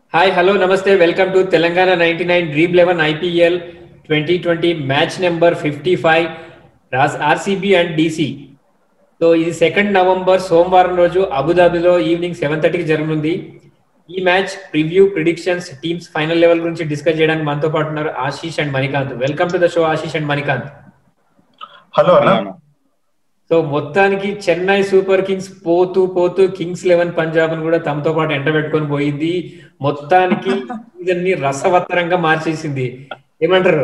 Hi hello namaste welcome to Telangana ninety nine dream eleven IPL twenty twenty match number fifty five RCB and DC so ఇది second November సోమవారం రోజు అబుదాబిలో evening seven థర్టీకి జరగనుంది ఈ match preview predictions teams final eleven గురించి discuss చేయడానికి మనతో పాటు ఉన్నారు Ashish and Manikanth welcome to the show Ashish and Manikanth hello అన్న సో మొత్తానికి చెన్నై సూపర్ కింగ్స్ పోతూ పోతూ కింగ్స్ లెవెన్ పంజాబ్ ని కూడా తమతో పాటు ఎంట పెట్టుకొని పోయింది మొత్తానికి సీజన్ ని రసవత్తరంగా మార్చేసింది ఏమంటారు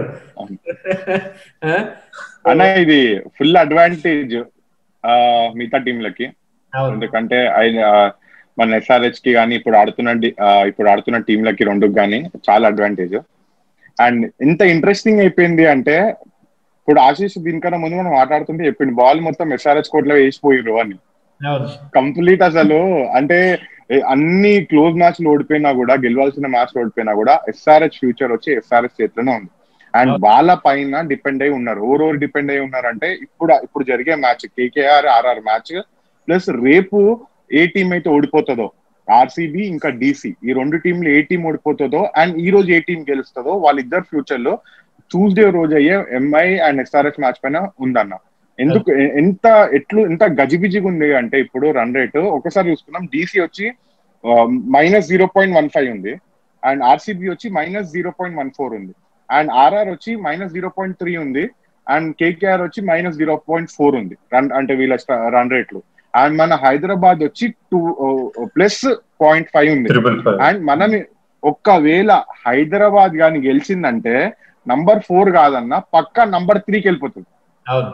ఆ? అన్న ఇది ఫుల్ అడ్వాంటేజ్ మిగతా టీంలకి అవును ఎందుకంటే ఆయన ఆ, మన ఎస్ఆర్హెచ్ కి కానీ ఇప్పుడు ఆడుతున్న డి- ఆ, ఇప్పుడు ఆడుతున్న టీంలకి రెండు కానీ చాలా అడ్వాంటేజ్ అండ్ ఎంత ఇంట్రెస్టింగ్ అయిపోయింది అంటే ఇప్పుడు ఆశీష్ దీనికన్నా ముందు మనం మాట్లాడుతుంటే చెప్పింది బాల్ మొత్తం ఎస్ఆర్హెచ్ కోర్టులో వేసిపోయారు అని అవును కంప్లీట్ అసలు అంటే ఏ, అన్ని క్లోజ్ మ్యాచ్లు ఓడిపోయినా కూడా గెలవాల్సిన మ్యాచ్ ఓడిపోయినా కూడా ఎస్ఆర్హెచ్ ఫ్యూచర్ వచ్చి ఎస్ఆర్హెచ్ చేతిలోనే ఉంది అండ్ వాళ్ళ పైన డిపెండ్ అయి ఉన్నారు ఓవర్ డిపెండ్ అయి ఉన్నారంటే ఇప్పుడు ఇప్పుడు జరిగే match KKR RR match plus రేపు ఏ టీం అయితే ఓడిపోతుందో ఆర్సీబీ ఇంకా డీసీ ఈ రెండు టీంలు ఏ టీం ఓడిపోతుందో అండ్ ఈ రోజు ఏ టీం గెలుస్తుందో వాళ్ళిద్దరు ఫ్యూచర్ లో ట్యూస్డే రోజు అయ్యే ఎంఐ అండ్ ఎస్ఆర్హెచ్ మ్యాచ్ పైన ఉందన్న ఎందుకు ఎ- ఎంత ఎట్లు ఎంత గజిబిజిగా ఉంది అంటే ఇప్పుడు రన్ రేట్ ఒకసారి చూసుకున్నాం డీసీ వచ్చి minus zero point one five ఉంది అండ్ ఆర్సీబీ వచ్చి minus zero point one four ఉంది అండ్ ఆర్ఆర్ వచ్చి మైనస్ జీరో పాయింట్ త్రీ ఉంది అండ్ కేకేఆర్ వచ్చి మైనస్ జీరో పాయింట్ ఫోర్ ఉంది రన్ అంటే వీళ్ళ రన్ రేట్లు అండ్ మన హైదరాబాద్ వచ్చి టూ ప్లస్ పాయింట్ ఫైవ్ ఉంది త్రిబుల్ ఫైవ్ అండ్ మనం ఒక్కవేళ హైదరాబాద్ గాని గెలిచిందంటే నంబర్ ఫోర్ కాదన్న పక్క నంబర్ త్రీకి వెళ్ళిపోతుంది అవును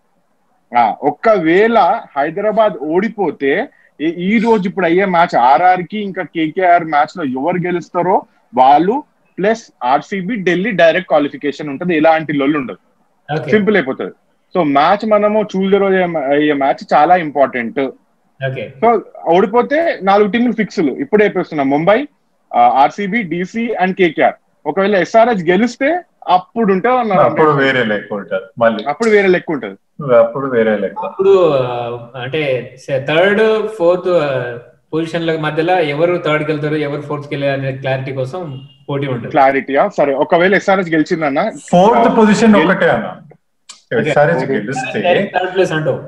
ఆ, ఒక్కవేళ హైదరాబాద్ ఓడిపోతే ఈ- ఈ రోజు ఇప్పుడు అయ్యే మ్యాచ్ ఆర్ఆర్ కి ఇంకా కేకేఆర్ మ్యాచ్ లో ఎవరు గెలుస్తారో వాళ్ళు plus RCB Delhi direct qualification ఉంటుంది ఎలాంటి లొల్లు ఉండదు ఓకే సింపుల్ అయిపోతుంది సో మ్యాచ్ మనము ట్యూస్డే రోజు అయ్యే- అయ్యే మ్యాచ్ చాలా ఇంపార్టెంట్ ఓకే సో ఓడిపోతే నాలుగు టీంలు ఫిక్స్లు ఇప్పుడే చెప్పేస్తున్నాం Mumbai RCB DC and KKR ఒకవేళ ఎస్ఆర్హెచ్ గెలిస్తే అప్పుడు ఉంటుంది అన్నారు అప్పుడు వేరే లెక్క ఉంటుంది మళ్ళీ అప్పుడు వేరే లెక్క ఉంటుంది అప్పుడు వేరే లెక్క అప్పుడు ఆ, అంటే థర్డ్ ఫోర్త్ పొజిషన్ల మధ్యలో ఎవరు థర్డ్ కి వెళ్తారు ఎవరు ఫోర్త్ కి వెళ్ళారు అనే క్లారిటీ కోసం పోటీ ఉంటుంది క్లారిటీయా సరే ఒకవేళ ఎస్ఆర్హెచ్ గెలిచిందన్న ఫోర్త్ పొజిషన్ గెల్- ఒకటే అన్న ఎస్ఆర్హెచ్ గెలిస్తే థర్డ్ ప్లేస్ అంటావు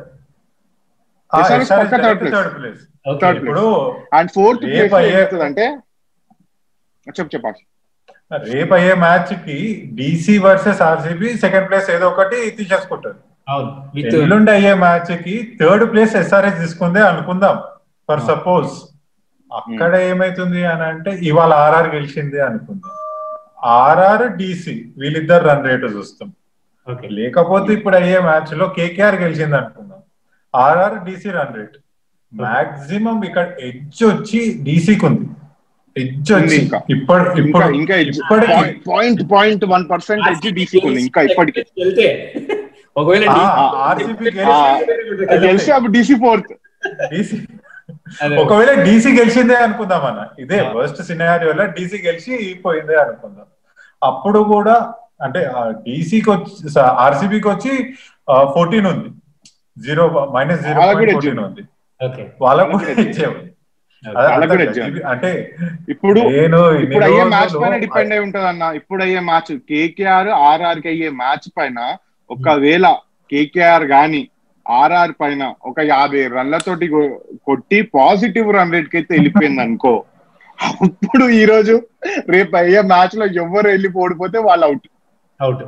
SRH పక్క third place. Third place okay Third ఇప్పుడు అండ్ ఫోర్త్ రేపు ప్లేస్ అయ్యే- ఏమవుతుందంటే చెప్పు చెప్పాలి రేపు అయ్యే మ్యాచ్ కి DC versus RCB second place ఏదో ఒకటి తీసేసుకుంటారు అవును విత్ ఎల్లుండి అయ్యే మ్యాచ్ కి థర్డ్ ప్లేస్ ఎస్ఆర్హెచ్ తీసుకుందే అనుకుందాం ఫర్ సపోజ్ అక్కడ ఏమైతుంది అని అంటే ఇవాళ ఆర్ఆర్ గెలిచింది అనుకుందాం ఆర్ఆర్ డీసీ వీళ్ళిద్దరు రన్ రేటు చూస్తాం ఓకే లేకపోతే ఇప్పుడు అయ్యే మ్యాచ్ లో కేకేఆర్ గెలిచింది అనుకుందాం RR DC run rate maximum ఇక్కడ ఎడ్జ్ వచ్చి డీసీకి ఉంది ఎడ్జ్ ఉంది వచ్చి ఇంకా. ఇప్పుడు ఇంకా ఇప్పుడు ఇంకా ఇప్పటికి point point one percent edge DC ఉంది ఇంకా ఇప్పటికి వెళ్తే ఒకవేళ ఆర్సీబీ ఆ, గెలిచి అప్పుడు డీసీ ఫోర్త్ డీసీ అదే. ఒకవేళ డీసీ గెలిచిందే అనుకుందాం అన్న ఇదే ఆ. వర్స్ట్ సినారియోలో డీసీ గెలిచి పోయిందే అనుకుందాం అప్పుడు కూడా అంటే డీసీకి వచ్చి ఆర్సీబీకి వచ్చి ఫోర్టీన్ ఉంది జీరో మైనస్ జీరో వాళ్ళకు కూడా ఫోర్టీన్ edge ఉంది ఓకే వాళ్ళకు వాళ్ళకు కూడా కూడా ఇచ్చే ఉంది Okay. అదే వాళ్ళకు కూడా అంత edge గజిబి- అంటే ఇప్పుడు నేను ఇన్ని ఇప్పుడు అయ్యే మ్యాచ్ రోజులు పైన డిపెండ్ అయి ఉంటది అన్న ఇప్పుడు అయ్యే మ్యాచ్ కేకేఆర్ ఆర్ఆర్ కి అయ్యే మ్యాచ్ పైన ఒకవేళ కేకేఆర్ గాని ఆర్ఆర్ పైన ఒక యాభై రన్లతోటి కొ- కొట్టి పాజిటివ్ రన్ రేట్ కి అయితే వెళ్ళిపోయింది అనుకో అప్పుడు ఈ రోజు రేపు అయ్యే మ్యాచ్ లో ఎవరు వెళ్ళి ఓడిపోతే వాళ్ళు అవుట్ అవుట్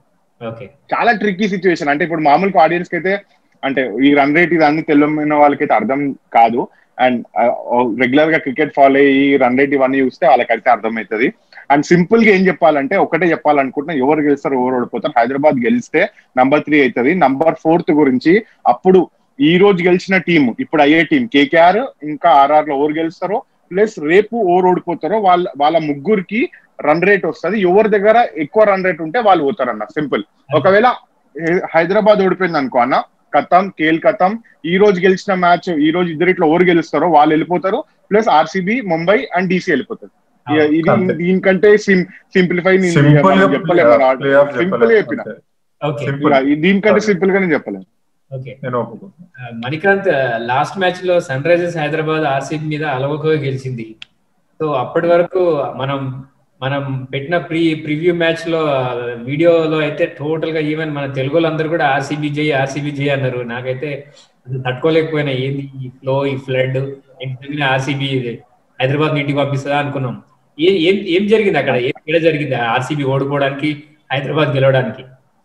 ఓకే చాలా ట్రిక్కీ సిచ్యువేషన్ అంటే ఇప్పుడు మామూలు ఆడియన్స్ కి అయితే అంటే ఈ రన్ రేట్ ఇది అన్ని తెలియని వాళ్ళకైతే అర్థం కాదు అండ్ రెగ్యులర్ గా క్రికెట్ ఫాలో అయ్యి రన్ రేట్ ఇవన్నీ చూస్తే వాళ్ళకైతే అర్థమవుతుంది అండ్ సింపుల్ గా ఏం చెప్పాలంటే ఒకటే చెప్పాలనుకుంటున్నా ఎవరు గెలుస్తారు ఎవరు ఓడిపోతారు హైదరాబాద్ గెలిస్తే నంబర్ త్రీ అవుతుంది నంబర్ ఫోర్త్ గురించి అప్పుడు ఈ రోజు గెలిచిన టీం ఇప్పుడు అయ్యే టీం కేకేఆర్ ఇంకా ఆర్ఆర్ లో ఎవరు గెలుస్తారో ప్లస్ రేపు ఓవర్ ఓడిపోతారో వాళ్ళ వాళ్ళ ముగ్గురికి రన్ రేట్ వస్తుంది ఎవరి దగ్గర ఎక్కువ రన్ రేట్ ఉంటే వాళ్ళు పోతారన్న సింపుల్ ఒకవేళ ఏ- హైదరాబాద్ ఓడిపోయింది అనుకో అన్న కథం కేల్ కథం ఈ రోజు గెలిచిన మ్యాచ్ ఈ రోజు ఇద్దరిట్లో ఎవరు గెలుస్తారో వాళ్ళు వెళ్ళిపోతారు plus RCB Mumbai and DC వెళ్ళిపోతారు ఇ- ఇది అంతే. దీనికంటే సింప్లిఫై సింపుల్ గా చెప్పలేము ప్లే ఆఫ్ సింపుల్ గా చెప్పిన ఓకే సింపుల్ ఇక దీనికంటే సింపుల్ గా నేను చెప్పలేను ఓకే నేను ఒప్పుకుంటున్నాను మణికాంత్ లాస్ట్ మ్యాచ్ లో సన్ రైజర్స్ హైదరాబాద్ ఆర్సీబీ మీద అలవకగా గెలిచింది సో అప్పటి వరకు మనం మనం పెట్టిన ప్రీ ప్రివ్యూ మ్యాచ్ లో వీడియోలో అయితే టోటల్ గా ఈవెన్ మన తెలుగు వాళ్ళందరూ కూడా ఆర్సీబీ జై ఆర్సీబీ జై అన్నారు నాకైతే అసలు తట్టుకోలేకపోయినా ఏంది ఈ ఫ్లో ఈ ఫ్లడ్ ఆర్సీబీ హైదరాబాద్ ఇంటికి పంపిస్తుందా అనుకున్నాం ఏ- ఏం ఏం జరిగింది అక్కడ ఏం తేడా జరిగింది ఆర్సీబీ ఓడిపోవడానికి హైదరాబాద్ గెలవడానికి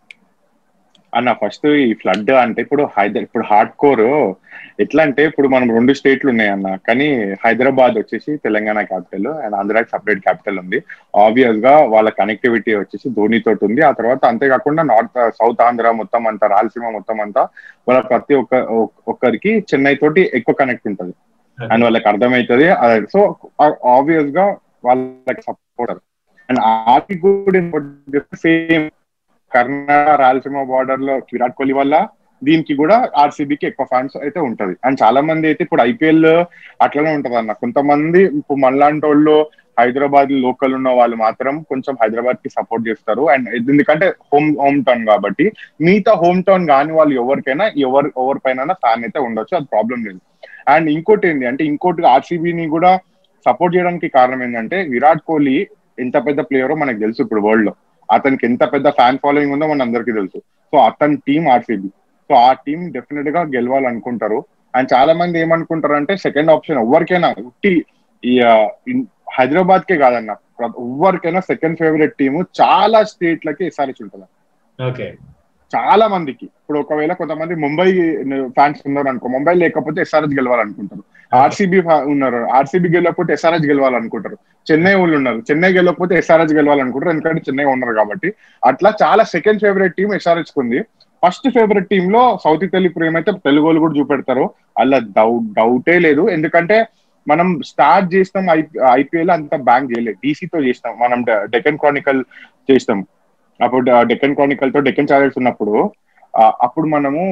అన్న ఫస్ట్ ఈ ఫ్లడ్ అంటే ఇప్పుడు హైదర్ ఇప్పుడు హార్డ్ కోర్ ఎట్లా అంటే ఇప్పుడు మనం రెండు స్టేట్లు ఉన్నాయి అన్న కానీ హైదరాబాద్ వచ్చేసి తెలంగాణ క్యాపిటల్ అండ్ ఆంధ్రాకి సపరేట్ క్యాపిటల్ ఉంది ఆబ్వియస్ గా వాళ్ళ కనెక్టివిటీ వచ్చేసి ధోని తోటి ఉంది ఆ తర్వాత అంతేకాకుండా నార్త్ సౌత్ ఆంధ్ర మొత్తం అంతా రాయలసీమ మొత్తం అంతా వాళ్ళ ప్రతి ఒక్క ఒక్కరికి చెన్నై తోటి ఎక్కువ కనెక్ట్ ఉంటది అండ్ వాళ్ళకి అర్థమవుతుంది సో ఆబ్వియస్ గా వాళ్ళకి సపోర్టర్ అండ్ ఆర్కి కూడా సేమ్ కర్ణాటక రాయలసీమ బార్డర్ లో విరాట్ కోహ్లీ వల్ల దీనికి కూడా ఆర్సీబీకి ఎక్కువ ఫ్యాన్స్ అయితే ఉంటది అండ్ చాలా మంది అయితే ఇప్పుడు ఐపీఎల్ అట్లనే ఉంటది అన్న కొంతమంది ఇప్పుడు మనలాంటి వాళ్ళు హైదరాబాద్ లోకల్ ఉన్న వాళ్ళు మాత్రం కొంచెం హైదరాబాద్ కి సపోర్ట్ చేస్తారు అండ్ ఎందుకంటే హోమ్ హోమ్ టౌన్ కాబట్టి మిగతా హోమ్ టౌన్ కాని వాళ్ళు ఎవరికైనా ఎవరు ఎవరిపైన ఫ్యాన్ అయితే ఉండొచ్చు అది ప్రాబ్లం లేదు అండ్ ఇంకోటి ఏంటి అంటే ఇంకోటి ఆర్సీబీని కూడా సపోర్ట్ చేయడానికి కారణం ఏంటంటే విరాట్ కోహ్లీ ఎంత పెద్ద ప్లేయరో మనకు తెలుసు ఇప్పుడు వరల్డ్ లో అతనికి ఎంత పెద్ద ఫ్యాన్ ఫాలోయింగ్ ఉందో మన అందరికీ తెలుసు సో అతని టీం ఆర్సీబీ సో ఆ టీం డెఫినెట్ గా గెలవాలనుకుంటారు అండ్ చాలా మంది ఏమనుకుంటారు అంటే సెకండ్ ఆప్షన్ ఎవరికైనా ఉట్టి ఈ హైదరాబాద్ కే కాదన్న ఎవరికైనా సెకండ్ ఫేవరెట్ టీము చాలా స్టేట్లకి ఎస్ఆర్హెచ్ ఉంటుంది ఓకే చాలా మందికి ఇప్పుడు ఒకవేళ కొంతమంది ముంబై ఫ్యాన్స్ ఉన్నారు అనుకో ముంబై లేకపోతే ఎస్ఆర్హెచ్ గెలవాలనుకుంటారు ఆర్సీబీ ఉన్నారు ఆర్సీబీ గెలవకపోతే ఎస్ఆర్హెచ్ గెలవాలనుకుంటారు చెన్నై వాళ్ళు ఉన్నారు చెన్నై గెలవకపోతే ఎస్ఆర్హెచ్ గెలవాలనుకుంటారు ఎందుకంటే చెన్నై ఉన్నారు కాబట్టి అట్లా చాలా సెకండ్ ఫేవరెట్ టీం ఎస్ఆర్హెచ్ ఉంది ఫస్ట్ ఫేవరెట్ టీమ్ లో సౌత్ ఇటలీ ప్రేమ అయితే తెలుగు వాళ్ళు కూడా చూపెడతారు అలా డౌట్ డౌటే లేదు ఎందుకంటే మనం స్టార్ట్ చేస్తాం ఐపీఎల్ అంత బ్యాంక్ చేయలేదు డీసీతో చేస్తాం మనం డెక్కన్ క్రానికల్ చేస్తాం అప్పుడు డెక్కన్ క్రానికల్ తో డెక్కన్ ఛానల్స్ ఉన్నప్పుడు అప్పుడు మనము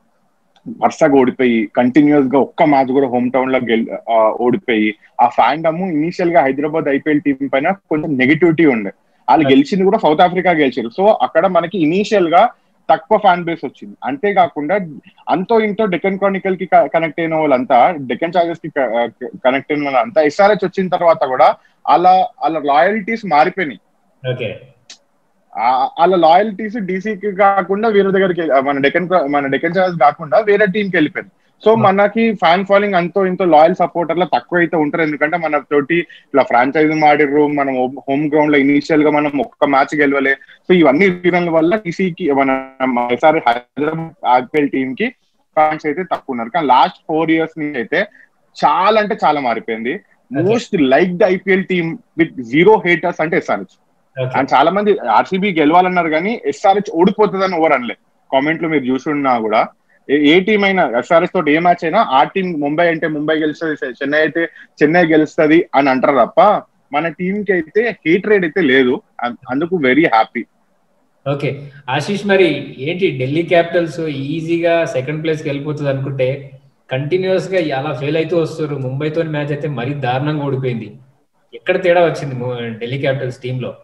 వరుసగా ఓడిపోయి కంటిన్యూస్ గా ఒక్క మ్యాచ్ కూడా హోమ్ టౌన్ లో గెల్ ఓడిపోయి ఆ ఫ్యాండమ్ ఇనీషియల్ గా హైదరాబాద్ ఐపీఎల్ టీం పైన కొంచెం నెగిటివిటీ ఉండే వాళ్ళు గెలిచింది కూడా సౌత్ ఆఫ్రికా గెలిచారు సో అక్కడ మనకి ఇనీషియల్ గా తక్కువ ఫ్యాన్ బేస్ వచ్చింది అంతేకాకుండా అంతో ఇంతో డెక్కన్ క్రానికల్ కి కనెక్ట్ అయిన వాళ్ళంతా డెక్కన్ చార్జెస్ కి కనెక్ట్ అయిన వాళ్ళంతా ఎస్ఆర్హెచ్ వచ్చిన తర్వాత కూడా అలా వాళ్ళ లాయల్టీస్ మారిపోయినాయి ఓకే వాళ్ళ లాయల్టీస్ డీసీకి కాకుండా వేరే దగ్గరికి మన డెక్కన్ మన డెక్కన్ చార్జెస్ కాకుండా వేరే టీంకి వెళ్ళిపోయింది సో మనకి ఫ్యాన్ ఫాలోయింగ్ అంతో ఇంతో లాయల్ సపోర్టర్లు తక్కువ అయితే ఉంటారు ఎందుకంటే మన తోటి ఇట్లా ఫ్రాంచైజీ ఆడిర్రు మనం హోమ్ గ్రౌండ్ లో ఇనీషియల్ గా మనం ఒక్క మ్యాచ్ గెలవలే సో ఇవన్నీ రీజన్ల వల్ల టీసీకి మన ఎస్ఆర్ హైదరాబాద్ ఐపీఎల్ టీమ్ కి ఫ్యాన్స్ అయితే తక్కువ ఉన్నారు కానీ లాస్ట్ ఫోర్ ఇయర్స్ నుంచి అయితే చాలా అంటే చాలా మారిపోయింది most like the IPL team with zero haters అంటే ఎస్ఆర్హెచ్ అండ్ చాలా మంది ఆర్సీబీ గెలవాలన్నారు కానీ ఎస్ఆర్హెచ్ ఓడిపోతుందని ఓవర్ అనలే కామెంట్ లో మీరు చూసున్నా కూడా ఏ టీం అయినా ఎస్ఆర్ఎస్ తోటి ఏ మ్యాచ్ అయినా ఆ టీం ముంబై అంటే ముంబై గెలుస్తుంది చెన్నై అయితే చెన్నై గెలుస్తుంది అని అంటారు తప్ప మన టీం కి అయితే హీట్ రేట్ అయితే లేదు అందుకు వెరీ హ్యాపీ ఓకే ఆశీష్ మరి ఏంటి ఢిల్లీ క్యాపిటల్స్ ఈజీగా సెకండ్ ప్లేస్ కి వెళ్ళిపోతుంది అనుకుంటే కంటిన్యూస్ గా అలా ఫెయిల్ అవుతూ వస్తారు ముంబైతో మ్యాచ్ అయితే మరీ దారుణంగా ఓడిపోయింది ఎక్కడ తేడా వచ్చింది ఢిల్లీ క్యాపిటల్స్ టీమ్ లో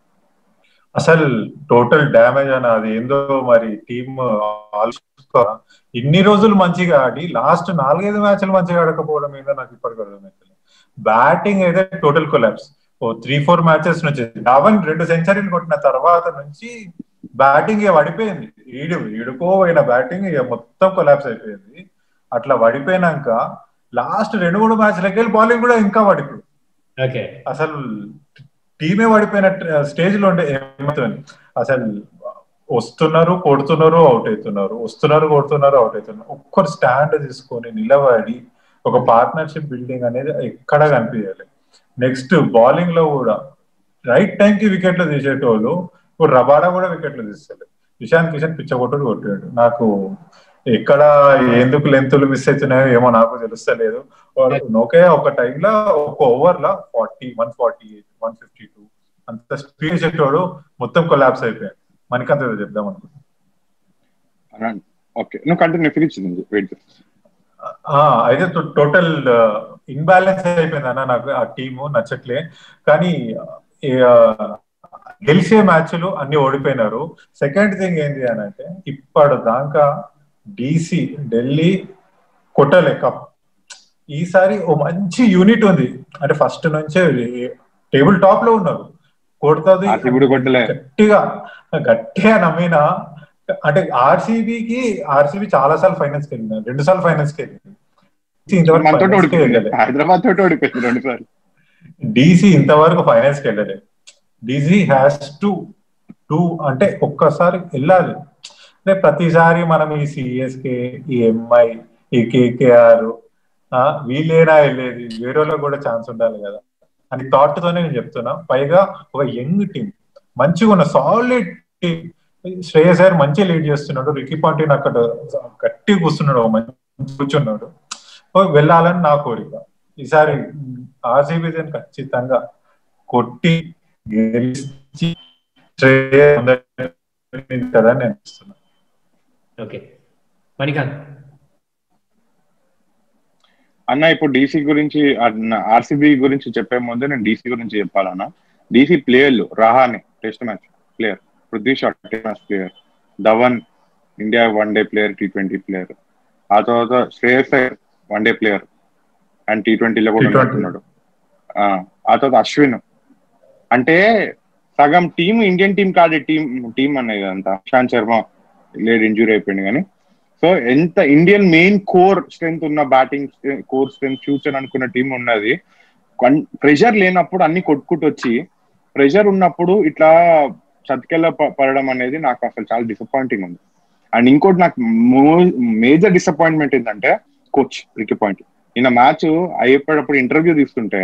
అసలు టోటల్ డ్యామేజ్ అని అది ఏందో మరి టీమ్ ఆలోచిస్తారా ఇన్ని రోజులు మంచిగా ఆడి లాస్ట్ నాలుగైదు మ్యాచ్లు మంచిగా ఆడకపోవడం మీద నాకు ఇప్పటికి అర్థమవుతుంది బ్యాటింగ్ అయితే టోటల్ కొలాబ్స్ ఓ త్రీ ఫోర్ మ్యాచెస్ నుంచి ధావన్ రెండు సెంచరీలు కొట్టిన తర్వాత నుంచి బ్యాటింగ్ ఇక పడిపోయింది ఈడు ఈడుకోపోయిన బ్యాటింగ్ ఇక మొత్తం కొలాబ్స్ అయిపోయింది అట్లా పడిపోయినాక లాస్ట్ రెండు మూడు మ్యాచ్లకి వెళ్ళి బౌలింగ్ కూడా ఇంకా పడిపోయింది అసలు టీమే పడిపోయిన స్టేజ్ లో ఉండే ఏమవుతుంది అసలు వస్తున్నారు కొడుతున్నారు అవుట్ అవుతున్నారు వస్తున్నారు కొడుతున్నారు అవుట్ అవుతున్నారు ఒక్కరు స్టాండ్ తీసుకొని నిలబడి ఒక పార్ట్నర్షిప్ బిల్డింగ్ అనేది ఎక్కడ కనిపించాలి నెక్స్ట్ బౌలింగ్ లో కూడా రైట్ టైం కి వికెట్లు తీసేటోళ్ళు ఇప్పుడు రబాడా కూడా వికెట్లు తీస్తలేదు ఇషాన్ కిషన్ పిచ్చగొట్టుడు కొట్టాడు నాకు ఎక్కడ ఎందుకు లెంతులు మిస్ అవుతున్నాయో ఏమో నాకు తెలుస్తలేదు నోకే ఒక టైంలో ఒక ఓవర్ లో forty one forty eight one fifty two అంత స్పీడ్ చెప్పాడు మొత్తం కొలాప్స్ అయిపోయాడు మనకంత చెప్దాం అనుకుంటున్నా ఓకే నువ్వు కంటిన్యూ ఫినిష్ వెయిట్ అయితే టోటల్ ఇన్బ్యాలెన్స్ అయిపోయింది అన్న నాకు ఆ టీము నచ్చట్లే కానీ గెలిచే మ్యాచ్లు అన్ని ఓడిపోయినారు సెకండ్ థింగ్ ఏంటి అని అంటే ఇప్పటి దాకా డీసీ ఢిల్లీ కొట్టలే కప్ ఈసారి ఓ మంచి యూనిట్ ఉంది అంటే ఫస్ట్ నుంచే టేబుల్ టాప్ లో ఉన్నారు కొడుతుంది RCB కూడా కొట్టలే. గట్టిగా గట్టిగా నమ్మిన అంటే ఆర్సీబీకి ఆర్సీబీ చాలా సార్లు ఫైనల్స్ కి వెళ్ళింది రెండు సార్లు ఫైనల్స్ కి వెళ్ళింది ఇంతవరకు మనతో finals కి ఓడిపోయింది వెళ్ళలే. హైదరాబాద్ తోటి ఓడిపోయింది రెండు సార్లు డీసీ ఇంతవరకు ఫైనల్స్ కి వెళ్ళలేదు డీసీ హ్యాస్ టు టూ అంటే ఒక్కసారి వెళ్ళాలి అంటే ప్రతిసారి మనం ఈ సిఎస్కే ఈ ఎంఐ ఈ కేకేఆర్ వీళ్ళేనా వెళ్ళేది వేరే వాళ్ళకి కూడా ఛాన్స్ ఉండాలి కదా అని థాట్ తోనే నేను చెప్తున్నా పైగా ఒక యంగ్ టీం మంచిగా ఉన్న సాలిడ్ టీం శ్రేయస్ గారు మంచిగా లీడ్ చేస్తున్నాడు రికీ పాంటిన్ అక్కడ గట్టి కూర్చున్నాడు ఒక మంచి కూర్చున్నాడు ఓ వెళ్ళాలని నా కోరిక ఈసారి ఆర్సీబీ ఖచ్చితంగా కొట్టి గెలిచి శ్రేయస్ అందరినీ కదా నేను ఇస్తున్నా ఓకే మణికాంత్ అన్న ఇప్పుడు డీసీ గురించి ఆర్సీబీ గురించి చెప్పే ముందు నేను డీసీ గురించి చెప్పాలన్న డీసీ ప్లేయర్లు Rahane test match player Prithvi Shaw test match player Dhawan India one day player T twenty player ఆ తర్వాత Shreyas Iyer one day player and T ట్వంటీలో కూడా T20. ఉన్నట్టున్నాడు ఆ ఆ తర్వాత అశ్విన్ అంటే సగం టీం ఇండియన్ టీం కాదు టీం టీం అనేది అంతా ఇషాంత్ శర్మ లేడు ఇంజూరీ అయిపోయింది కానీ సో ఎంత ఇండియన్ మెయిన్ కోర్ స్ట్రెంత్ ఉన్న బ్యాటింగ్ కోర్ స్ట్రెంత్ ఫ్యూచర్ అనుకున్న టీం ఉన్నది ప్రెషర్ లేనప్పుడు అన్ని కొట్టుకుంటూ వచ్చి ప్రెషర్ ఉన్నప్పుడు ఇట్లా చతికెళ్ళ ప- పడడం అనేది నాకు అసలు చాలా డిసప్పాయింటింగ్ ఉంది అండ్ ఇంకోటి నాకు మేజర్ డిసప్పాయింట్మెంట్ ఏంటంటే కోచ్ రికీ పాయింట్ ఈయన మ్యాచ్ అయిపోయేటప్పుడు ఇంటర్వ్యూ తీసుకుంటే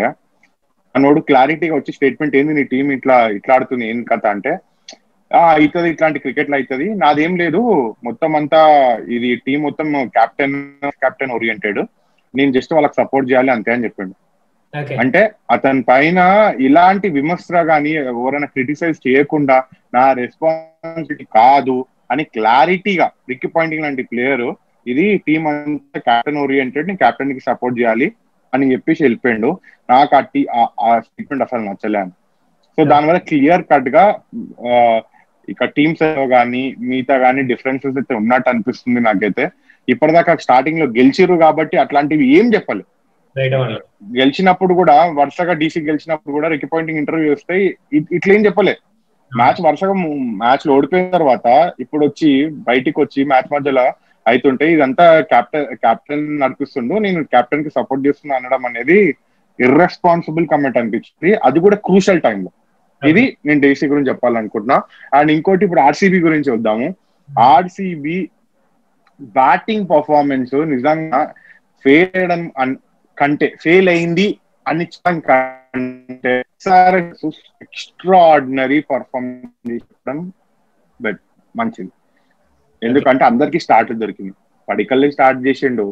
మనోడు క్లారిటీగా వచ్చి స్టేట్మెంట్ ఏంది నీ టీం ఇట్లా ఇట్లా ఆడుతుంది ఏం కథ అంటే ఆ అవుతుంది ఇట్లాంటి క్రికెట్ లో అవుతుంది నాదేం లేదు మొత్తం అంతా ఇది టీం మొత్తం కెప్టెన్ కెప్టెన్ ఓరియంటెడ్ నేను జస్ట్ వాళ్ళకి సపోర్ట్ చేయాలి అంతే అని చెప్పిండు ఓకే అంటే అతని పైన ఇలాంటి విమర్శ గానీ ఎవరైనా క్రిటిసైజ్ చేయకుండా నా రెస్పాన్సిబిలిటీ కాదు అని క్లారిటీగా రిక్కి పాయింటింగ్ లాంటి ప్లేయర్ ఇది టీం అంతా కెప్టెన్ ఓరియంటెడ్ ని కెప్టెన్ కి సపోర్ట్ చేయాలి అని చెప్పేసి వెళ్ళిపోయిండు నాకు ఆ టీ ఆ స్టేట్మెంట్ అసలు నచ్చలేదు సో దానివల్ల క్లియర్ కట్ గా ఆ, ఇక టీమ్స్ కానీ మిగతా కానీ డిఫరెన్సెస్ అయితే ఉన్నట్టు అనిపిస్తుంది నాకైతే ఇప్పటిదాకా స్టార్టింగ్ లో గెలిచిరు కాబట్టి అట్లాంటివి ఏం చెప్పాలి రైట్ వాళ్ళు గెలిచినప్పుడు కూడా వరుసగా డీసీ గెలిచినప్పుడు కూడా రికీ పాయింటింగ్ ఇంటర్వ్యూ వస్తే ఇ- ఇట్లా ఏం చెప్పలే మ్యాచ్ వరుసగా మ్యాచ్ లో ఓడిపోయిన తర్వాత ఇప్పుడు వచ్చి బయటికి వచ్చి మ్యాచ్ మధ్యలో అవుతుంటే ఇదంతా కెప్టెన్ కెప్టెన్ నడిపిస్తుండు నేను కెప్టెన్ కి సపోర్ట్ చేస్తున్నా అనడం అనేది ఇర్రెస్పాన్సిబుల్ కమెంట్ అనిపించింది అది కూడా క్రూషల్ టైంలో ఇది నేను డీసీ గురించి చెప్పాలనుకుంటున్నా అండ్ ఇంకోటి ఇప్పుడు ఆర్సీబీ గురించి వద్దాము ఆర్సీబీ బ్యాటింగ్ పర్ఫార్మెన్స్ నిజంగా ఫెయిల్ చేయడం అన్- కంటే ఫెయిల్ అయింది అని చెప్పడం కంటే ఎక్స్ట్రాడినరీ పర్ఫార్మెన్స్ చేయడం బెట్ మంచిది ఎందుకంటే అందరికి స్టార్ట్ దొరికింది పడికల్లి స్టార్ట్ చేసిండు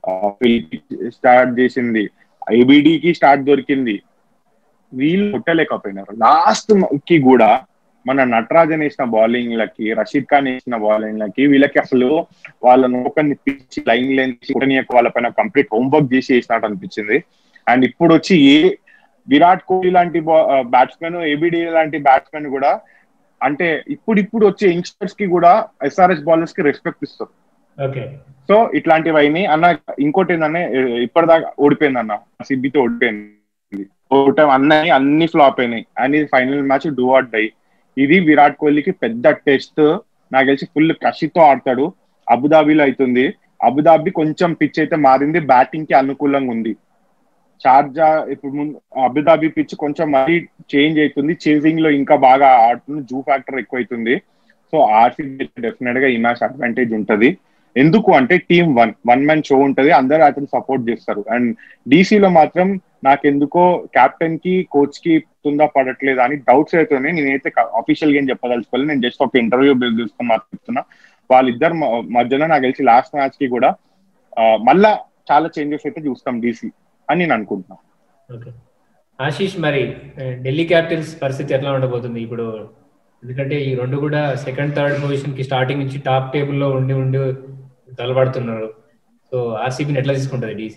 స్టార్ట్ చేసింది ఐబిడికి స్టార్ట్ దొరికింది వీళ్ళు కొట్టలేకపోయినారు లాస్ట్ కి కూడా మన నటరాజన్ వేసిన బౌలింగ్ లకి రషీద్ ఖాన్ వేసిన బౌలింగ్ లకి వీళ్ళకి అసలు వాళ్ళను ఒకరిని పిచ్చి లైన్ లైన్ వాళ్ళ పైన కంప్లీట్ హోంవర్క్ చేసి వేసినట్టు అనిపించింది అండ్ ఇప్పుడు వచ్చి ఏ విరాట్ కోహ్లీ లాంటి బ్యాట్స్మెన్ ఏబిడి లాంటి బ్యాట్స్మెన్ కూడా అంటే ఇప్పుడు ఇప్పుడు వచ్చే యంగ్స్టర్స్ కి కూడా ఎస్ఆర్ఎస్ బౌలర్స్ కి రెస్పెక్ట్ ఇస్తారు ఓకే సో ఇట్లాంటివి అయినాయి అన్న ఇంకోటి ఏంటంటే ఇప్పటిదాకా ఓడిపోయింది అన్న సిబ్బితో ఓడిపోయింది ఓటం అన్నీ అన్ని ఫ్లాప్ అయినాయి అండ్ ఇది final match do or die ఇది విరాట్ కోహ్లీకి పెద్ద టెస్ట్ నాకు తెలిసి ఫుల్ కషితో ఆడతాడు అబుదాబిలో అవుతుంది అబుదాబి కొంచెం పిచ్ అయితే మారింది బ్యాటింగ్ కి అనుకూలంగా ఉంది షార్జా ఇప్పుడు ముందు అబుదాబి పిచ్ కొంచెం మరీ చేంజ్ అవుతుంది చేసింగ్ లో ఇంకా బాగా ఆడుతుంది జూ ఫ్యాక్టర్ ఎక్కువ అవుతుంది సో ఆర్సీబీ డెఫినెట్ గా ఈ మ్యాచ్ అడ్వాంటేజ్ ఉంటది ఎందుకు అంటే team one one man show ఉంటది అందరూ అతను సపోర్ట్ చేస్తారు అండ్ డీసీలో మాత్రం నాకెందుకో కెప్టెన్ కి కోచ్ కి తుందా పడట్లేదు అని డౌట్స్ అవుతున్నాయి నేనైతే అఫీషియల్ గా ఏం చెప్పదలుచుకోవాలి నేను జస్ట్ ఒక ఇంటర్వ్యూ బిల్ తీసుకొని మాట్లాడుతున్నా వాళ్ళిద్దరు మ- మధ్యలో నాకు తెలిసి లాస్ట్ మ్యాచ్ కి కూడా ఆ, మళ్ళా చాలా చేంజెస్ అయితే చూస్తాం డీసీ అని నేను అనుకుంటున్నా ఓకే ఆశీష్ మరి ఆ, ఢిల్లీ క్యాపిటల్స్ పరిస్థితి ఎట్లా ఉండబోతుంది ఇప్పుడు ఎందుకంటే ఈ రెండు కూడా సెకండ్ థర్డ్ పొజిషన్ కి స్టార్టింగ్ నుంచి టాప్ టేబుల్లో ఉండి ఉండి తలబడుతున్నారు సో ఆర్సీబీని ఎట్లా తీసుకుంటది డీసీ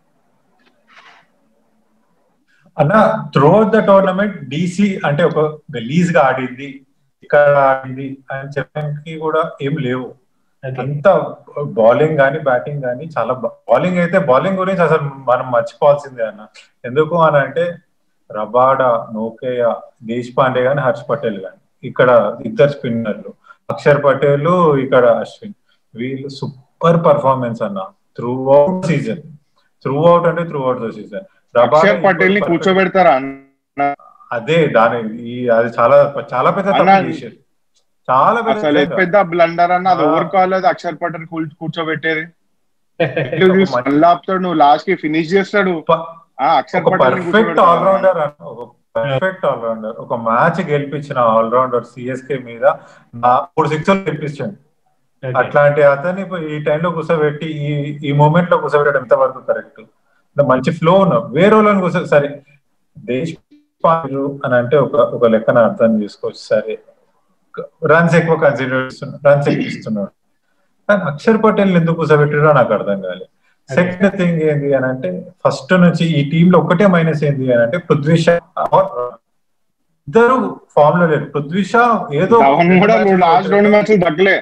అన్న త్రూ ద టోర్నమెంట్ డీసీ అంటే ఒక గలీజ్ గా ఆడింది ఇక్కడ ఆడింది అని చెప్పడానికి కూడా ఏం లేవు ఓకే అంత బౌలింగ్ కానీ బ్యాటింగ్ కానీ చాలా బౌలింగ్ అయితే బౌలింగ్ గురించి అసలు మనం మర్చిపోవాల్సిందే అన్న ఎందుకు అని అంటే రబాడా నోకేయ దేశ్ పాండే గాని హర్ష్ పటేల్ గాని ఇక్కడ ఇద్దరు స్పిన్నర్లు అక్షర్ పటేల్ ఇక్కడ అశ్విన్ వీళ్ళు సూపర్ పర్ఫార్మెన్స్ అన్న throughout season throughout అంటే throughout the season Axar Patel ని కూర్చోబెడతారా అన్న అదే దాని ఈ అది చాలా చాలా పెద్ద అన్న, తప్పు చేశారు చాలా అసలు పెద్ద పెద్ద బ్లండర్ అన్న అది ఆ. ఓవర్ కాలేదు అక్షర్ పటేల్ కూల్- కూర్చోబెట్టేది ఒక మంచి- మళ్ళీ ఆపుతాడు నువ్వు లాస్ట్ కి ఫినిష్ చేస్తాడు ప- ఆ అక్షర్ ఒక పటేల్ ని పర్ఫెక్ట్ కూర్చోబెడతారా? ఆల్రౌండర్ ఒక పర్ఫెక్ట్ ఆల్రౌండర్ ఒక మ్యాచ్ గెలిపించిన ఆల్రౌండర్ సిఎస్కే మీద నా మూడు సిక్స్ గెలిపించాడు అట్లాంటి అతన్ని ఇప్పుడు ఈ టైంలో కూర్చోబెట్టి ఈ ఈ మూమెంట్ లో కూర్చోబెట్టడం ఎంత వరకు కరెక్ట్ మంచి ఫ్లో ఉన్నాం వేరే వాళ్ళని కూర్చో సరే దేశ్ పాండ్రు అని అంటే ఒక ఒక లెక్కన అర్థం చేసుకోవచ్చు సరే రన్స్ ఎక్కువ కన్సిడర్ చేస్తున్నాడు రన్స్ ఎక్కువ ఇస్తున్నాడు కానీ అక్షర్ పటేల్ ఎందుకు కూర్చోబెట్టారో నాకు అర్థం కాలేదు సెకండ్ థింగ్ ఏంటి అని అంటే ఫస్ట్ నుంచి ఈ టీమ్ లో ఒకటే మైనస్ ఏంటి అని అంటే పృథ్వీ షా or ఇద్దరు ఫామ్ లో లేరు పృథ్వీ షా ఏదో ధవన్ కూడా లాస్ట్ రెండు మ్యాచ్లు దక్కలే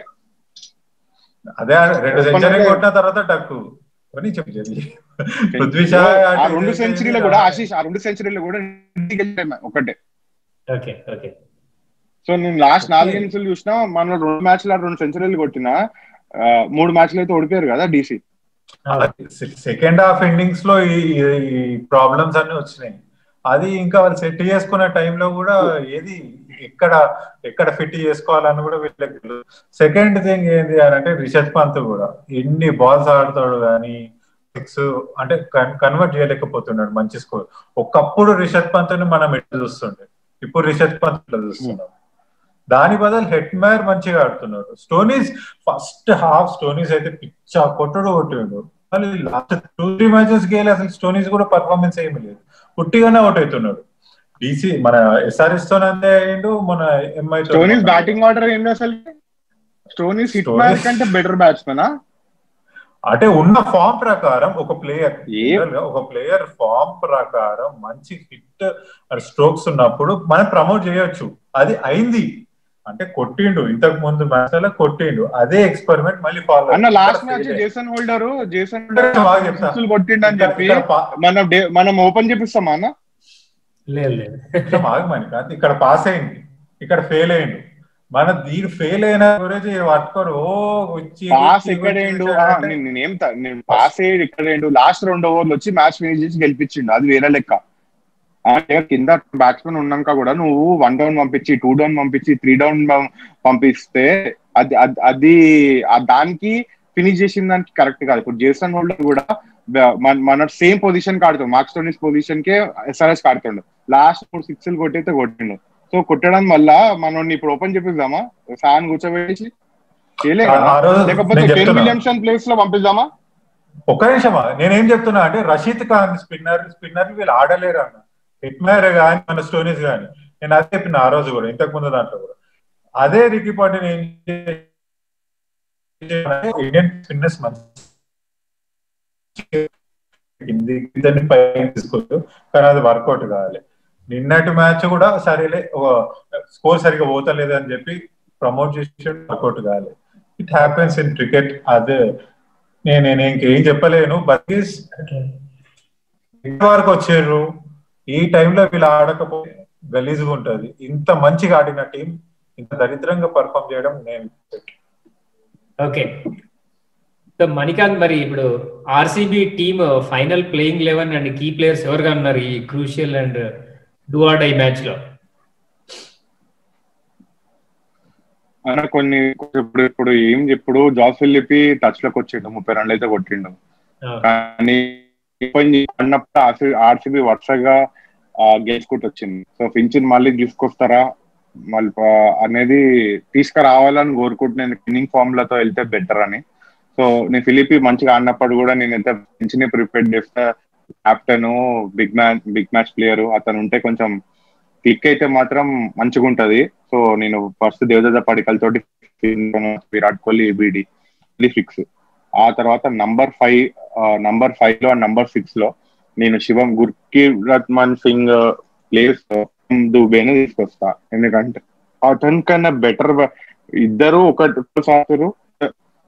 అదే రెండు సెంచరీ కొట్టిన తర్వాత డక్కు అని చెప్పి పృథ్వీ షా ఆ రెండు సెంచరీలు కూడా ఆశీష్ ఆ రెండు సెంచరీలు కూడా ఇంటికి వెళ్ళాయి ఒకటే ఓకే ఓకే సో నేను లాస్ట్ నాలుగు ఇన్నింగ్స్ చూసినా మనం రెండు మ్యాచ్లు రెండు సెంచరీలు కొట్టినా ఆ, మూడు మ్యాచ్లు అయితే ఓడిపోయారు కదా డీసీ సెకండ్ హాఫ్ ఎండింగ్స్ లో ఈ ఈ ప్రాబ్లమ్స్ అన్ని వచ్చినాయి అది ఇంకా వాళ్ళు సెట్ చేసుకున్న టైంలో కూడా ఏది ఎక్కడ ఎక్కడ ఫిట్ చేసుకోవాలని కూడా వీళ్ళకి సెకండ్ థింగ్ ఏంటి అని అంటే రిషబ్ పంత్ కూడా ఎన్ని బాల్స్ ఆడతాడు కానీ సిక్స్ అంటే కన్వర్ట్ చేయలేకపోతున్నాడు మంచి స్కోర్ ఒకప్పుడు రిషబ్ పంత్ ని మనం ఎట్లా చూస్తుండే ఇప్పుడు రిషబ్ పంత్ ఇట్లా చూస్తున్నాం దాని బదులు హెడ్ మ్యార్ మంచిగా ఆడుతున్నాడు స్టోనీస్ ఫస్ట్ హాఫ్ స్టోనీస్ అయితే పిచ్చా కొట్టుడు కొట్టిండు మళ్ళీ లాస్ట్ టూ త్రీ మ్యాచెస్ గేలి అసలు స్టోనీస్ కూడా పర్ఫార్మెన్స్ ఏమీ లేదు పుట్టిగానే అవుట్ అవుతున్నాడు డీసీ మన ఎస్ఆర్ఎస్ తోనే అయ్యిండు మన ఎంఐ స్టోనీస్ బ్యాటింగ్ ఆర్డర్ ఏంటి అసలు స్టోనీస్ హిట్ Stoneys- మ్యాచ్ కంటే బెటర్ బ్యాట్స్మెన్ అంటే ఉన్న ఫామ్ ప్రకారం ఒక ప్లేయర్ ఏ- ఒక ప్లేయర్ ఫామ్ ప్రకారం మంచి హిట్ స్ట్రోక్స్ ఉన్నప్పుడు మనం ప్రమోట్ చేయొచ్చు అది అయింది అంటే కొట్టిండు ఇంతకు ముందు మ్యాచ్ లో కొట్టిండు అదే ఎక్స్పెరిమెంట్ మళ్ళీ ఫాలో అన్న last match Jason Holder Jason బాగా చెప్తా. హోల్డర్ కొట్టిండు అని చెప్పి ఇక్కడ పా- మనం డే- మనం ఓపెన్ చేపిస్తామా అన్న లేదు లేదు కొంచెం ఆగమని కాదు ఇక్కడ పాస్ అయింది ఇక్కడ ఫెయిల్ అయిండు మన దీని ఫెయిల్ అయిన గురించి పట్టుకొని ఓ వచ్చి పాస్ వచ్చి ఎక్కడేండు వచ్చి ఆ, అంటే నేను నేనేం త- నేను పాస్ అయ్యేది ఎక్కడేండు లాస్ట్ రెండు ఓవర్లు వచ్చి మ్యాచ్ ఫినిష్ చేసి గెలిపించిండు అది వేరే లెక్క ఆ, ఇక కింద బ్యాట్స్మెన్ ఉన్నాక కూడా నువ్వు వన్ డౌన్ పంపించి టూ డౌన్ పంపించి త్రీ డౌన్ పంపిస్తే అది అది- అది ఆ దానికి ఫినిష్ చేసిన దానికి కరెక్ట్ కాదు ఇప్పుడు జేసన్ హోల్డర్ కూడా బ- మన- మన సేమ్ పొజిషన్ కాడుతాడు మార్క్స్ టోనీస్ పొజిషన్ కే ఎస్ఆర్ఎస్ కాడుతుండు లాస్ట్ మూడు సిక్స్ కొట్టయితే కొట్టిండు సో కొట్టడం వల్ల మనం ఇప్పుడు ఓపెన్ చెప్పిద్దామా ఫ్యాన్ కూర్చోబెట్టి చేయలే ఆ- కదా ఆ రోజు లేకపోతే నేను కేన్ చెప్తున్నా. విలియమ్సన్ ప్లేస్ లో పంపిద్దామా ఒక్క నిమిషమా నేనేం చెప్తున్నా అంటే రషీద్ ఖాన్ స్పిన్నర్ స్పిన్నర్ వీళ్ళు ఆడలేరు అన్న హిట్మేర్ కానీ మన స్టోనీస్ కానీ నేను అదే చెప్పిన ఆ రోజు కూడా ఇంతకు ముందు దాంట్లో కూడా అదే రికీ పాటిని ఏం చేయాలంటే ఇండియన్ స్పిన్నర్స్ మంచి ఇద్దరిని పైకి తీసుకోవచ్చు కానీ అది వర్కౌట్ కావాలి నిన్నటి మ్యాచ్ కూడా సరేలే స్కోర్ సరిగా పోతలేదు అని చెప్పి ప్రమోట్ చేసి వర్కౌట్ కావాలి ఇట్ హ్యాపెన్స్ ఇన్ క్రికెట్ అదే నేను నేను ఇంకేం చెప్పలేను బట్ ఈస్ వరకు వచ్చారు ఈ టైంలో వీళ్ళు ఆడకపోతే గలీజ్గా ఉంటది ఇంత మంచిగా ఆడిన టీం ఇంత దరిద్రంగా పర్ఫామ్ చేయడం నేను ఓకే సో మణికాంత్ మరి ఇప్పుడు RCB team final playing eleven and key players ఎవరుగా ఉన్నారు ఈ crucial and do or die match లో అన్న కొన్ని ఇప్పుడు ఇప్పుడు ఏం ఇప్పుడు జాస్ ఫిలిపి టచ్ లోకి వచ్చిండు ముప్పై రన్లు అయితే కొట్టిండు కానీ ఓపెన్ అన్నప్పుడు ఆర్సీబీ వరుసగా గెలుచుకుంటూ వచ్చింది సో ఫించిన్ మళ్ళీ తీసుకొస్తారా మళ్ళీ ప- అనేది తీసుకురావాలని కోరుకుంటున్నాను ఇన్నింగ్ ఫామ్ లతో వెళ్తే బెటర్ అని సో నేను ఫిలిపి మంచిగా ఆడినప్పుడు కూడా నేను ఎంత ఫించిని ప్రిపేర్ చేస్తా captain big match big match player అతను ఉంటే కొంచెం క్లిక్ అయితే మాత్రం మంచిగా ఉంటది సో నేను ఫస్ట్ దేవదత్త పడికల్ తోటి విరాట్ కోహ్లీ ఏబిడి ఇది ఫిక్స్ ఆ తర్వాత నంబర్ ఫైవ్ నంబర్ ఫైవ్ లో నంబర్ సిక్స్ లో నేను శివం గుర్కి రత్మన్ సింగ్ ప్లేస్ దుబేను తీసుకొస్తా ఎందుకంటే అతని కన్నా బెటర్ ఇద్దరు ఒక సాగుతారు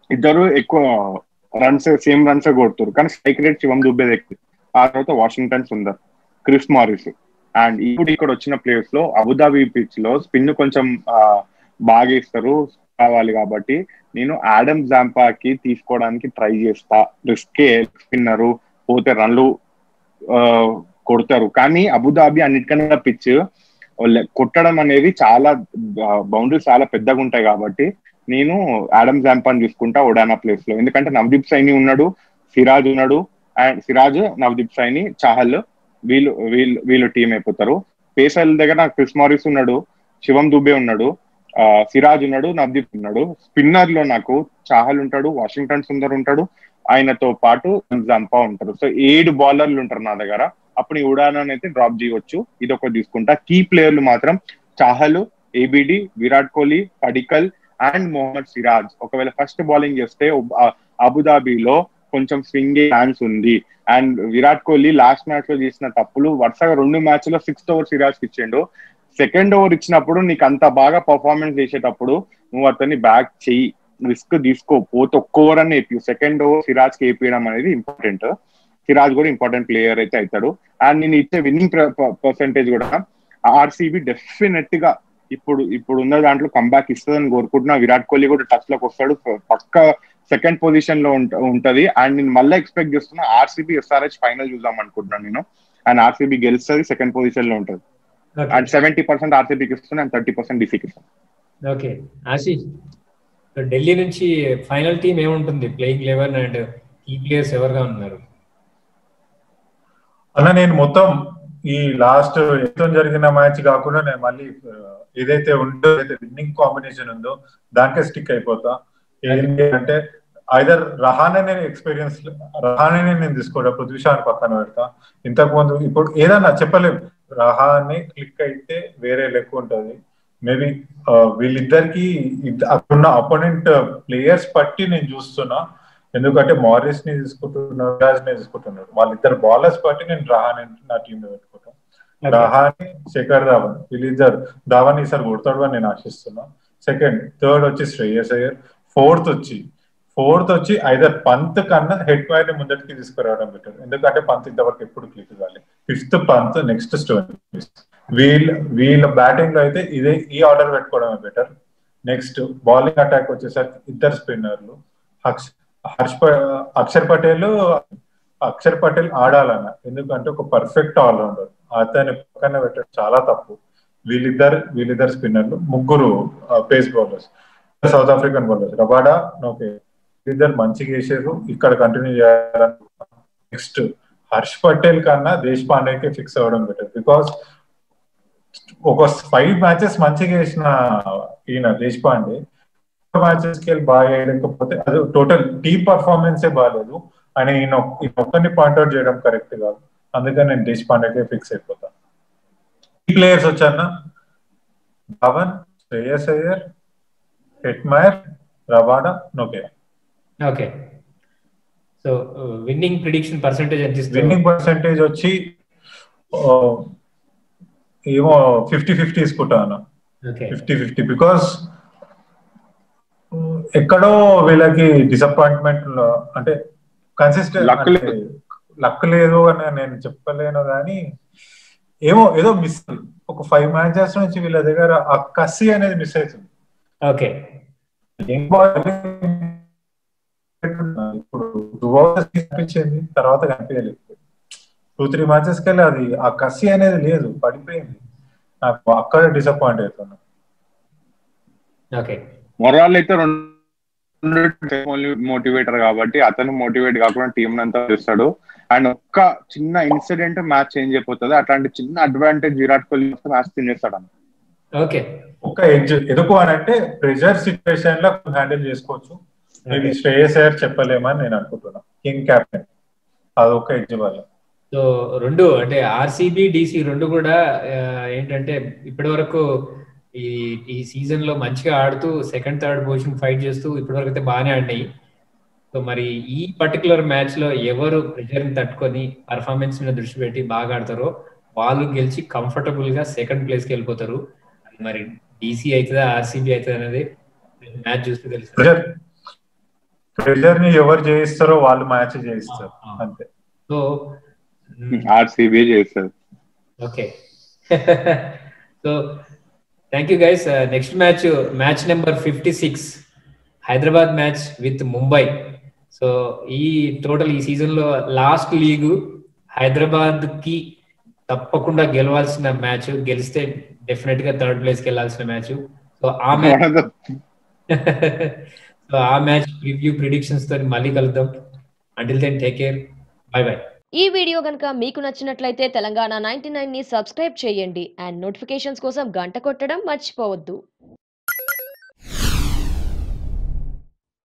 ఇద్దరు ఎక్కువ రన్స్ సేమ్ రన్స్ కొడుతారు కానీ స్ట్రైక్ రేట్ శివం దుబ్బేది ఎక్కువ ఆ తర్వాత Washington Sundar Chris Morris and ఇప్పుడు ఇక్కడ వచ్చిన ప్లేయర్స్ లో అబుదాబి పిచ్ లో స్పిన్ కొంచెం ఆ, బాగా ఇస్తారు కావాలి కాబట్టి నేను ఆడమ్ జాంపాకి తీసుకోవడానికి ట్రై చేస్తా రిస్కే స్పిన్నరు పోతే రన్లు ఆ, కొడతారు కానీ అబుదాబి అన్నిటికన్నా పిచ్ కొట్టడం అనేది చాలా బౌండరీస్ చాలా పెద్దగా ఉంటాయి కాబట్టి నేను ఆడమ్ జాంపాన్ తీసుకుంటా ఒడానా ప్లేస్ లో ఎందుకంటే నవదీప్ సైని ఉన్నాడు సిరాజ్ ఉన్నాడు అండ్ సిరాజ్ నవదీప్ సైని చాహల్ వీళ్ళు వీళ్ళు వీళ్ళు టీం అయిపోతారు పేసర్ల దగ్గర నాకు క్రిస్ మారిస్ ఉన్నాడు శివం దుబే ఉన్నాడు ఆ, సిరాజ్ ఉన్నాడు నవదీప్ ఉన్నాడు స్పిన్నర్ లో నాకు చాహల్ ఉంటాడు వాషింగ్టన్ సుందర్ ఉంటాడు ఆయనతో పాటు జంపా ఉంటారు సో ఏడు బౌలర్లు ఉంటారు నా దగ్గర అప్పుడు ఈ ఉడానాన్ని అయితే డ్రాప్ చేయవచ్చు ఇది ఒకటి తీసుకుంటా కీ ప్లేయర్లు మాత్రం చాహల్ ఏబిడి విరాట్ కోహ్లీ పడికల్ అండ్ మొహమ్మద్ సిరాజ్ ఒకవేళ ఫస్ట్ బౌలింగ్ చేస్తే ఆ, అబుదాబిలో కొంచెం స్వింగ్ ఛాన్స్ ఉంది and Virat Kohli last match లో చేసిన తప్పులు వరుసగా రెండు మ్యాచ్ లో సిక్స్త్ ఓవర్ సిరాజ్ ఇచ్చిండు సెకండ్ ఓవర్ ఇచ్చినప్పుడు నీకు అంత బాగా పర్ఫార్మెన్స్ చేసేటప్పుడు నువ్వు అతన్ని బ్యాక్ చెయ్యి రిస్క్ తీసుకో పోతే ఒక్క ఓవర్ అని వేపి సెకండ్ ఓవర్ సిరాజ్ కి వేపించడం అనేది ఇంపార్టెంట్ సిరాజ్ కూడా ఇంపార్టెంట్ ప్లేయర్ అయితే అవుతాడు అండ్ నేను ఇచ్చే విన్నింగ్ పర్సెంటేజ్ కూడా ఆర్సీబీ డెఫినెట్ గా ఇప్పుడు ఇప్పుడు ఉన్న దాంట్లో కంబ్యాక్ ఇస్తుందని కోరుకుంటున్నా విరాట్ కోహ్లీ కూడా టచ్ లోకి వస్తాడు పక్క సెకండ్ పొజిషన్ లో ఉంట- ఉంటది అండ్ నేను మళ్ళీ ఎక్స్పెక్ట్ చేస్తున్నా ఆర్సీబీ ఎస్ఆర్హెచ్ ఫైనల్ చూద్దాం అనుకుంటున్నాను నేను అండ్ ఆర్సీబీ గెలుస్తుంది సెకండ్ పొజిషన్ లో ఉంటది అండ్ సెవెంటీ పర్సెంట్ ఆర్సీబీకి ఇస్తున్నా అండ్ థర్టీ పర్సెంట్ డీసీకి ఇస్తాను ఓకే ఆశీష్ సో ఢిల్లీ నుంచి ఫైనల్ టీం ఏముంటుంది playing eleven and key players ఎవరుగా ఉన్నారు అలా నేను మొత్తం ఈ లాస్ట్ ఎంతో జరిగిన మ్యాచ్ కాకుండా నేను మళ్ళీ ఆ, ఏదైతే ఉందో ఏదైతే విన్నింగ్ కాంబినేషన్ ఉందో దానికే స్టిక్ అయిపోతా ఏంటి అంటే ఐదర్ రహానే నేను ఎక్స్పీరియన్స్ రహానే నేను తీసుకోవడం పృథ్వీషాని పక్కన పెడతా ఇంతకు ముందు ఇప్పుడు ఏదన్నా చెప్పలేము రహానే క్లిక్ అయితే వేరే లెక్క ఉంటది మేబీ వీళ్ళిద్దరికి ఇద్ద- అక్కడున్న అపోనెంట్ ప్లేయర్స్ బట్టి నేను చూస్తున్నా ఎందుకంటే మారిస్ ని తీసుకుంటున్నారు రాజ్ ని తీసుకుంటున్నారు వాళ్ళిద్దరు బౌలర్స్ బట్టి నేను రహాని నా టీమ్ లో పెట్టుకుంటాను రహాని శేఖర్ ధావన్ వీళ్ళిద్దరు ధావన్ ఈసారి కొడతాడు అని నేను ఆశిస్తున్నా సెకండ్ థర్డ్ వచ్చి శ్రేయస్ అయ్యర్ ఫోర్త్ వచ్చి ఫోర్త్ వచ్చి ఐదర్ పంత్ కన్నా హెడ్ వైర్ ని ముందటికి తీసుకురావడం బెటర్ ఎందుకంటే పంత్ ఇంతవరకు ఎప్పుడు క్లిక్ కాలేదు ఫిఫ్త్ పంత్ నెక్స్ట్ స్టోన్ వీళ్ళ వీళ్ళ బ్యాటింగ్ లో అయితే ఇదే ఈ ఆర్డర్ పెట్టుకోవడమే బెటర్ నెక్స్ట్ బౌలింగ్ అటాక్ వచ్చేసరికి ఇద్దరు స్పిన్నర్లు హర్ష్ హర్ష్ ప- అక్షర్ పటేల్ అక్షర్ పటేల్ ఆడాలన్న ఎందుకంటే ఒక పర్ఫెక్ట్ ఆల్రౌండర్ అతని పక్కన పెట్టడం చాలా తప్పు వీళ్ళిద్దరు వీళ్ళిద్దరు స్పిన్నర్లు ముగ్గురు pace bowlers south African bowlers Rabada నోకే వీళ్ళిద్దరు మంచిగా వేసారు ఇక్కడ కంటిన్యూ చేయాలని నెక్స్ట్ హర్ష్ పటేల్ కన్నా దేశ్ పాండేకి ఫిక్స్ అవ్వడం బెటర్ బికాస్ ఒక ఫైవ్ మ్యాచెస్ మంచిగా వేసిన ఈయన దేశ్ పాండే మ్యాచెస్ కి వెళ్ళి బాగా వేయలేకపోతే అది టోటల్ టీమ్ పర్ఫార్మెన్సే బాగాలేదు అని ఈయన ఒక్- ఈయన ఒక్కరిని పాయింట్అవుట్ చేయడం కరెక్ట్ కాదు అందుకని నేను దేశ్ పాండేకే ఫిక్స్ అయిపోతా ఈ ప్లేయర్స్ వచ్చాన ధవన్ శ్రేయస్ అయ్యర్ హెట్మైర్ రవాడా నోకే okay so winning prediction percentage ఎంత ఇస్తుంది విన్నింగ్ పర్సెంటేజ్ వచ్చి ఆ, ఏమో ఫిఫ్టీ ఫిఫ్టీ తీసుకుంటాను ఓకే ఫిఫ్టీ ఫిఫ్టీ బికాస్ ఎక్కడో వీళ్ళకి డిసప్పాయింట్మెంట్ అంటే కన్సిస్టెంట్ Luck లేదు. లక్ లేదు అని నేను చెప్పలేను కానీ ఏమో ఏదో మిస్ ఒక ఫైవ్ మ్యాచెస్ నుంచి వీళ్ళ దగ్గర ఆ కసి అనేది మిస్ అవుతుంది ఓకే ఏం bowling ఇప్పుడు టూ అవర్స్ కనిపించింది తర్వాత కనిపించలేదు టూ త్రీ మ్యాచెస్ కెళ్ళి అది ఆ కసి అనేది లేదు పడిపోయింది నాకు అక్కడ డిసప్పాయింట్ అవుతున్నా ఓకే మొరాల్ అయితే రెండు మోటివేటర్ కాబట్టి అతను మోటివేట్ కాకుండా టీం అంతా చేస్తాడు అండ్ ఒక్క చిన్న ఇన్సిడెంట్ మ్యాచ్ చేంజ్ అయిపోతుంది అట్లాంటి చిన్న advantage Virat Kohli match change చేస్తాడు అన్న. ఓకే ఒక ఎడ్జ్ ఎందుకు అని అంటే ప్రెషర్ సిచ్యువేషన్ లో హ్యాండిల్ చేసుకోవచ్చు ఇది Okay. శ్రేయస్ అయ్యర్ చెప్పలేమని నేను అనుకుంటున్నా కింగ్ క్యాప్టెన్ అదొక ఎడ్జ్ వల్ల సో రెండు అంటే ఆర్సీబీ డీసీ రెండు కూడా ఆ, ఏంటంటే ఇప్పటి వరకు ఈ ఈ సీజన్ లో మంచిగా ఆడుతూ సెకండ్ థర్డ్ పొజిషన్ ఫైట్ చేస్తూ ఇప్పటి వరకు అయితే బాగానే ఆడినాయి సో మరి ఈ పర్టికులర్ మ్యాచ్ లో ఎవరు ప్రెషర్ ని తట్టుకొని పర్ఫార్మెన్స్ మీద దృష్టి పెట్టి బాగా ఆడతారో వాళ్ళు గెలిచి కంఫర్టబుల్ గా సెకండ్ ప్లేస్ కి వెళ్ళిపోతారు అది మరి డీసీ అవుతుందా ఆర్సీబీ అవుతుందా అనేది మ్యాచ్ చూస్తే తెలుస్తుంది ప్రెషర్ ప్రెషర్ ని ఎవరు చేయిస్తారో వాళ్ళు మ్యాచ్ చేయిస్తారు ఆ, ఆ. అంతే సో ఆర్సీబీ చేస్తారు okay so thank you guys next match match number fifty six Hyderabad match with Mumbai so ఈ టోటల్ ఈ సీజన్ లో లాస్ట్ లీగ్ హైదరాబాద్ కి తప్పకుండా గెలవాల్సిన మ్యాచ్ గెలిస్తే డెఫినెట్ గా థర్డ్ ప్లేస్ కి వెళ్ళాల్సిన మ్యాచ్ సో ఆ మ్యాచ్ సో ఆ మ్యాచ్ ప్రివ్యూ ప్రిడిక్షన్స్ తో మళ్ళీ కలుద్దాం until then take care bye bye ఈ వీడియో కనుక మీకు నచ్చినట్లయితే తెలంగాణ నైన్టీ ని సబ్స్క్రైబ్ చేయండి అండ్ నోటిఫికేషన్స్ కోసం గంట కొట్టడం మర్చిపోవద్దు